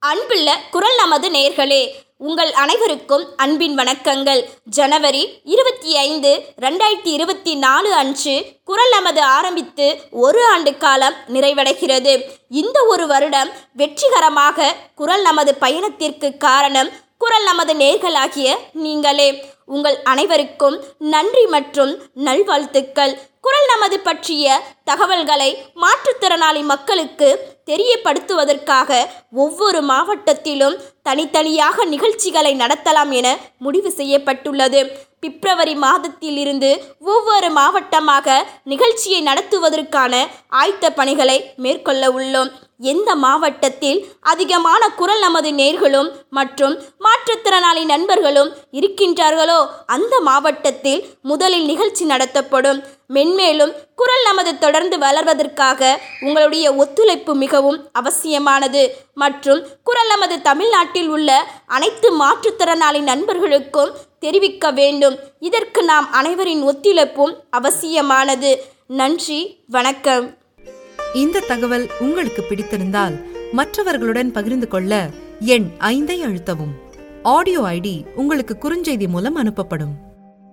அன்புள்ள குரல் நமது நேர்களே உங்கள் அனைவருக்கும் அன்பின் வணக்கங்கள் ஜனவரி இருபத்தி ஐந்து ரெண்டாயிரத்தி இருபத்தி நாலு அன்று குரல் நமது ஆரம்பித்து ஒரு ஆண்டு காலம் நிறைவடைகிறது இந்த ஒரு வருடம் வெற்றிகரமாக குரல் நமது பயணத்திற்கு காரணம் குரல் நமது நேர்களாகிய நீங்களே உங்கள் அனைவருக்கும் நன்றி மற்றும் நல்வாழ்த்துக்கள் குரல் நமது பற்றிய தகவல்களை மாற்றுத்திறனாளி மக்களுக்கு தெரியப்படுத்துவதற்காக ஒவ்வொரு மாவட்டத்திலும் தனித்தனியாக நிகழ்ச்சிகளை நடத்தலாம் என முடிவு செய்யப்பட்டுள்ளது பிப்ரவரி மாதத்தில் இருந்து ஒவ்வொரு மாவட்டமாக நிகழ்ச்சியை நடத்துவதற்கான ஆயத்த பணிகளை மேற்கொள்ள உள்ளோம் எந்த மாவட்டத்தில் அதிகமான குரல் நமது நேர்களும் மற்றும் மாற்றுத்திறனாளி நண்பர்களும் இருக்கின்றார்களோ அந்த மாவட்டத்தில் முதலில் நிகழ்ச்சி நடத்தப்படும் மென்மேலும் குரல் நமது தொடர்ந்து வளர்வதற்காக உங்களுடைய ஒத்துழைப்பு மிகவும் அவசியமானது மற்றும் குரல் நமது தமிழ்நாட்டில் உள்ள அனைத்து மாற்றுத்திறனாளி நண்பர்களுக்கும் தெரிவிக்க வேண்டும் இதற்கு நாம் அனைவரின் ஒத்துழைப்பும் அவசியமானது நன்றி வணக்கம் இந்த தகவல் உங்களுக்கு பிடித்திருந்தால் மற்றவர்களுடன் பகிர்ந்து கொள்ள எண் ஐந்தை அழுத்தவும் ஆடியோ ஐடி உங்களுக்கு குறுஞ்செய்தி மூலம் அனுப்பப்படும்